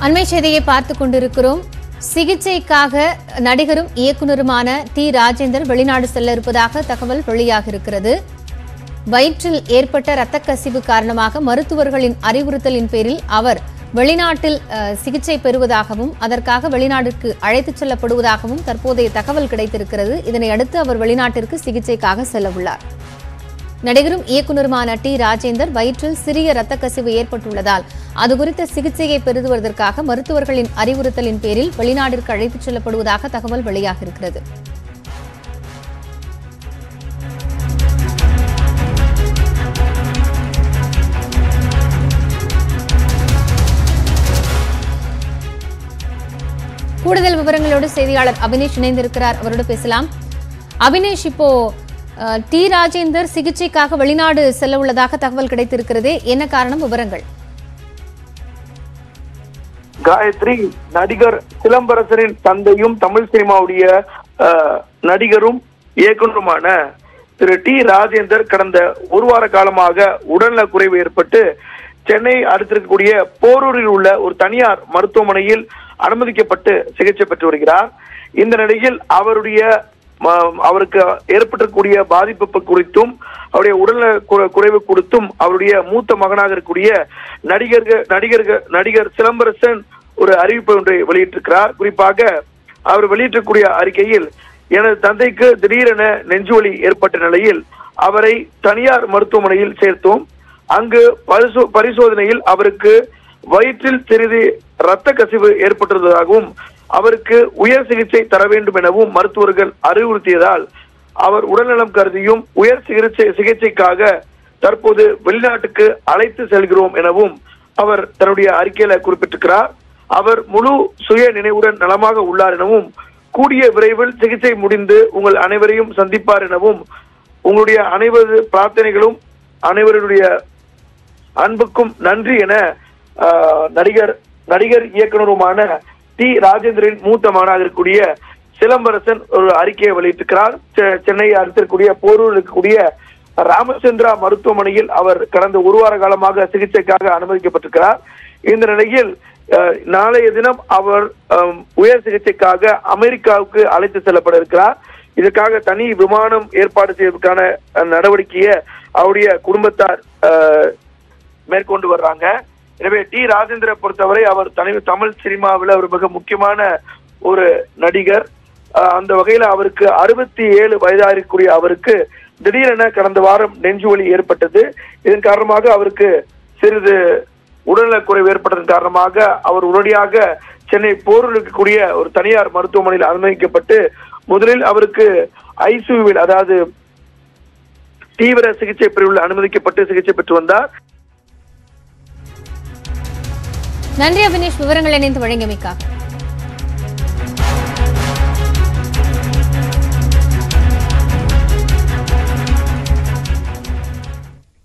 அண்மை செய்தியை பார்த்து கொண்டிருக்கிறோம் சிகிச்சைக்காக நடிகரும் இயக்குனருமான டி ராஜேந்தர் வெளிநாடு செல்ல இருப்பதாக தகவல் வெளியாக இருக்கிறது வயிற்றில் ஏற்பட்ட இரத்த கசிவு காரணமாக மருத்துவர்களின் அறிவுறுத்தலின் பேரில் அவர் வெளிநாட்டில் அஹ், சிகிச்சை பெறுவதாகவும் அதற்காக வெளிநாட்டிற்கு அழைத்துச் செல்லப்படுவதாகவும் தற்போதைய தகவல் கிடைத்திருக்கிறது இதனை அடுத்து அவர் வெளிநாட்டிற்கு சிகிச்சைக்காக செல்ல உள்ளார் நடிகரும் இயக்குனருமான டி ராஜேந்தர் வயிற்றில் சிறிய இரத்த கசிவு ஏற்பட்டுள்ளதால் அது குறித்த சிகிச்சையை பெறுவதற்காக மருத்துவர்களின் அறிவுறுத்தலின் பேரில் வெளிநாட்டிற்கு அழைத்துச் செல்லப்படுவதாக தகவல் வெளியாகியிருக்கிறது கூடுதல் விவரங்களோடு செய்தியாளர் அபினேஷ் இணைந்திருக்கிறார் அவரோடு பேசலாம் அபினேஷ் இப்போ அஹ், டி ராஜேந்தர் சிகிச்சைக்காக வெளிநாடு செல்ல உள்ளதாக தகவல் கிடைத்திருக்கிறது என்ன காரணம் விவரங்கள் காயத்ரி நடிகர் சிலம்பரசனின் தந்தையும் தமிழ் சினிமாவுடைய அஹ், நடிகரும் இயக்குனருமான திரு டி ராஜேந்தர் கடந்த ஒரு வார காலமாக உடல்நல குறைவு ஏற்பட்டு சென்னை அடுத்திருக்கக்கூடிய போரூரில் உள்ள ஒரு தனியார் மருத்துவமனையில் அனுமதிக்கப்பட்டு சிகிச்சை பெற்று வருகிறார் இந்த நிலையில் அவருடைய ம- அவருக்கு ஏற்பட்டிருக்கக்கூடிய பாதிப்பு குறித்தும் அவருடைய உடல்நல கு- குறைவு குறித்தும் அவருடைய மூத்த மகனாக இருக்கக்கூடிய நடிகர்கள் நடிகர்கள் நடிகர் சிலம்பரசன் ஒரு அறிவிப்பு ஒன்றை வெளியிட்டிருக்கிறார் குறிப்பாக அவர் வெளியிட்டிருக்கூடிய அறிக்கையில் எனது தந்தைக்கு திடீரென நெஞ்சுவலி ஏற்பட்ட நிலையில் அவரை தனியார் மருத்துவமனையில் சேர்த்தோம் அங்கு பரிசோ பரிசோதனையில் அவருக்கு வயிற்றில் சிறிது இரத்த கசிவு ஏற்பட்டிருந்ததாகவும் அவருக்கு உயர் சிகிச்சை தர வேண்டும் எனவும் மருத்துவர்கள் அறிவுறுத்தியதால் அவர் உடல்நலம் கருதியும் உயர் சிகிச்சை சிகிச்சைக்காக தற்போது வெளிநாட்டுக்கு அழைத்து செல்கிறோம் எனவும் அவர் தன்னுடைய அறிக்கையில குறிப்பிட்டிருக்கிறார் அவர் முழு சுய நினைவுடன் நலமாக உள்ளார் எனவும் கூடிய விரைவில் சிகிச்சை முடிந்து உங்கள் அனைவரையும் சந்திப்பார் எனவும் உங்களுடைய அனைவரது பிரார்த்தனைகளும் அனைவருடைய அன்புக்கும் நன்றி என ஆஹ், நடிகர் நடிகர் இயக்குனருமான டி ராஜேந்திரன் மூத்த மகனாக இருக்கக்கூடிய சிலம்பரசன் ஒரு அறிக்கையை வெளியிட்டிருக்கிறார் செ- சென்னையை அடுத்திருக்கக்கூடிய போரூரில் இருக்கக்கூடிய ராமச்சந்திரா மருத்துவமனையில் அவர் கடந்த ஒரு வார காலமாக சிகிச்சைக்காக அனுமதிக்கப்பட்டிருக்கிறார் இந்த நிலையில் அஹ், நாளைய தினம் அவர் அம், உயர் சிகிச்சைக்காக அமெரிக்காவுக்கு அழைத்து செல்லப்பட இருக்கிறார் இதற்காக தனி விமானம் ஏற்பாடு செய்வதற்கான அஹ், நடவடிக்கையை அவருடைய குடும்பத்தார் அஹ், மேற்கொண்டு வர்றாங்க எனவே டி ராஜேந்திர பொறுத்தவரை அவர் தனி தமிழ் சினிமாவில் ஒரு மிக முக்கியமான ஒரு நடிகர் அஹ், அந்த வகையில அவருக்கு அறுபத்தி ஏழு வயதாக இருக்கக்கூடிய அவருக்கு திடீரென கடந்த வாரம் நெஞ்சுவலி ஏற்பட்டது இதன் காரணமாக அவருக்கு சிறிது உடல்நலக் குறைவு ஏற்பட்டதன் காரணமாக அவர் உடனடியாக சென்னை போரூரில் இருக்கக்கூடிய ஒரு தனியார் மருத்துவமனையில் அனுமதிக்கப்பட்டு முதலில் அவருக்கு ஐசியூவில் அதாவது தீவிர சிகிச்சை பிரிவில் அனுமதிக்கப்பட்டு சிகிச்சை பெற்று வந்தார் நன்றி அபினேஷ் விவரங்கள் இணைந்து வழங்கியமைக்காக